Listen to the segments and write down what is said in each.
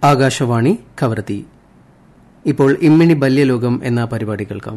ആകാശവാണി കവർത്തി ഇപ്പോൾ ഇമ്മിണി ബല്യലോകം എന്ന പരിപാടി കേൾക്കാം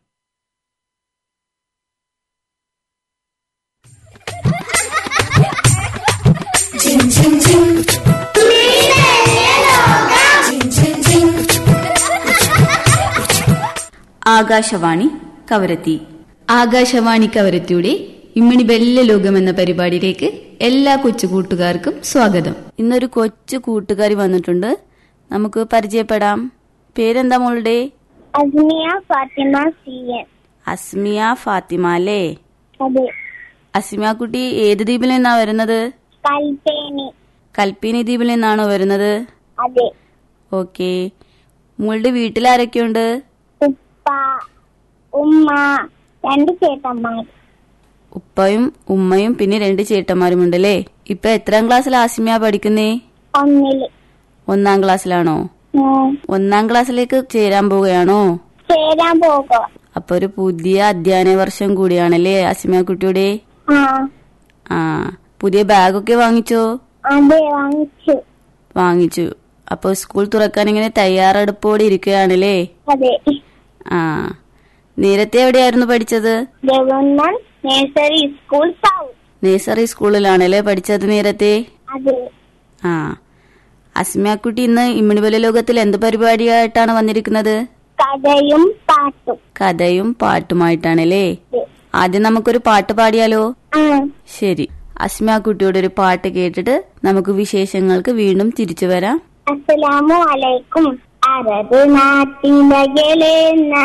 ആകാശവാണി കവരത്തി ആകാശവാണി കവരത്തിയുടെ ഇമ്മണി ബെല്ല ലോകം എന്ന പരിപാടിയിലേക്ക് എല്ലാ കൊച്ചു കൂട്ടുകാർക്കും സ്വാഗതം ഇന്നൊരു കൊച്ചു കൂട്ടുകാരി വന്നിട്ടുണ്ട് നമുക്ക് പരിചയപ്പെടാം പേരെന്താ മോളുടെ അസ്മിയ ഫാത്തിമ സി എൻ അസ്മിയ ഫാത്തിമ അല്ലേ അതെ അസ്മിയ കുട്ടി ഏത് ദ്വീപിൽ നിന്നാ വരുന്നത് കൽപ്പേനി കൽപ്പീനി ദ്വീപിൽ നിന്നാണോ വരുന്നത് അതെ ഓക്കെ മോളുടെ വീട്ടിൽ ആരൊക്കെയുണ്ട് ഉപ്പ ഉമ്മ രണ്ട് ചേട്ടന്മാർ ഉപ്പയും ഉമ്മയും പിന്നെ രണ്ട് ചേട്ടന്മാരും ഉണ്ടല്ലേ ഇപ്പൊ എത്രാം ക്ലാസ്സിൽ ആസ്മിയ പഠിക്കുന്നേ ഒന്നില് ഒന്നാം ക്ലാസ്സിലാണോ ഉം. ഒന്നാം ക്ലാസ്സിലേക്ക് ചേരാൻ പോവുകയാണോ ചേരാൻ പോകുക അപ്പൊ ഒരു പുതിയ അധ്യയന വർഷം കൂടിയാണല്ലേ അസിമ കുട്ടിയുടെ ആ ആ പുതിയ ബാഗൊക്കെ വാങ്ങിച്ചോ അതെ വാങ്ങിച്ചു വാങ്ങിച്ചു അപ്പൊ സ്കൂൾ തുറക്കാൻ ഇങ്ങനെ തയ്യാറെടുപ്പോടെ ഇരിക്കുകയാണല്ലേ അതെ ആ നേരത്തെ എവിടെയായിരുന്നു പഠിച്ചത് government nursery school south nursery സ്കൂളിലാണല്ലേ പഠിച്ചത് നേരത്തെ അതെ ആ അസ്മിയാക്കുട്ടി ഇന്ന് ഇമ്മിണിവല ലോകത്തിൽ എന്ത് പരിപാടിയായിട്ടാണ് വന്നിരിക്കുന്നത് കഥയും പാട്ടും കഥയും പാട്ടുമായിട്ടാണല്ലേ അതെ. ആദ്യം നമുക്കൊരു പാട്ട് പാടിയാലോ ആ ശരി അസ്മിയ കുട്ടിയുടെ ഒരു പാട്ട് കേട്ടിട്ട് നമുക്ക് വിശേഷങ്ങൾക്ക് വീണ്ടും തിരിച്ചു വരാം അസ്സലാമു അലൈക്കും അറബ് നാട്ടിലകലെ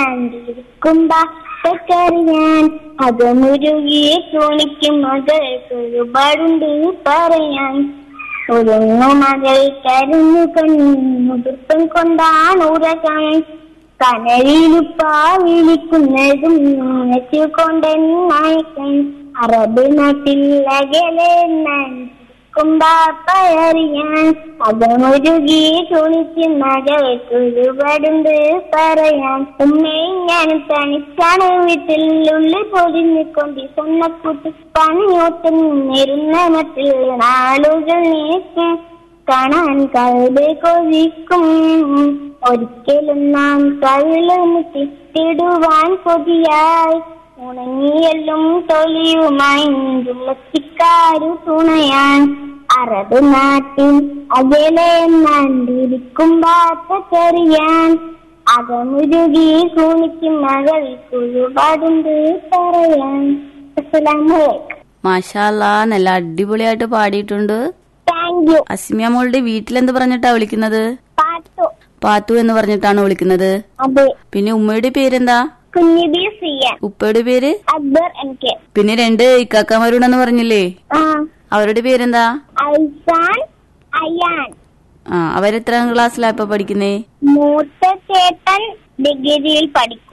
നാണ്ടിരിക്കുമ്പറിയാൻ അകമുരുകിയ തോണിക്കും മകൾക്ക് ഒരുപാടുണ്ട് പറയാൻ ഒരുങ്ങു മകൾ കരഞ്ഞു കണ്ണുതുപ്പം കൊണ്ടാണ് ഉറക്കം കനലിലുപ്പാ വിളിക്കുന്നതും കൊണ്ടെന്നായക്കൻ അറബ് നാട്ടിൽ അകലെ കുമ്പാപ്പയറിയാൻ അകമൊരുകി തുണിച്ച് മകൾക്ക് ഒരുപാടുണ്ട് പറയാൻ ഉമ്മയും ഞാനും തനിച്ചാണ് വീട്ടിൽ ഉള്ളിൽ പൊതിഞ്ഞുകൊണ്ട് സ്വന്നക്കൂട്ടി പണിയോട്ട് നിന്നിരുന്ന മറ്റിൽ നാളുകൾ നീക്കി കാണാൻ കഴുത് കൊതിക്കും ഒരിക്കലും നാം കവിളൊന്ന് തിട്ടിടുവാൻ കൊതിയായി ഉണങ്ങിയെല്ലും തൊലിയുമായി തുളസിക്കാരു തുണയാൻ അറബ് നാട്ടിൽ അകലെ നണ്ടിരിക്കും ചെറിയാൻ അകമുരുകി കുണിക്കും മകൾക്ക് ഒരുപാടുണ്ട് പറയാൻ അസ്സലാമലൈക്കും മാഷാല്ലാ നല്ല അടിപൊളിയായിട്ട് പാടിയിട്ടുണ്ട് താങ്ക് യു അസ്മിയ മോളുടെ വീട്ടിലെന്ത് പറഞ്ഞിട്ടാ വിളിക്കുന്നത് പാട്ടു പാത്തു എന്ന് പറഞ്ഞിട്ടാണോ വിളിക്കുന്നത് അതെ പിന്നെ ഉമ്മയുടെ പേരെന്താ കുഞ്ഞിബി സിയാൻ ഉപ്പയുടെ പേര് അക്ബർ എൻ കെ പിന്നെ രണ്ട് ഇക്കാക്കമാരുണ്ടെന്ന് പറഞ്ഞില്ലേ ആ അവരുടെ പേരെന്താ ഐസാൻ അയാൻ ആ അവരെത്രാം ക്ലാസ്സിലാ ഇപ്പൊ പഠിക്കുന്നേ മൂത്ത ചേട്ടൻ ഡിഗ്രിയിൽ പഠിക്കും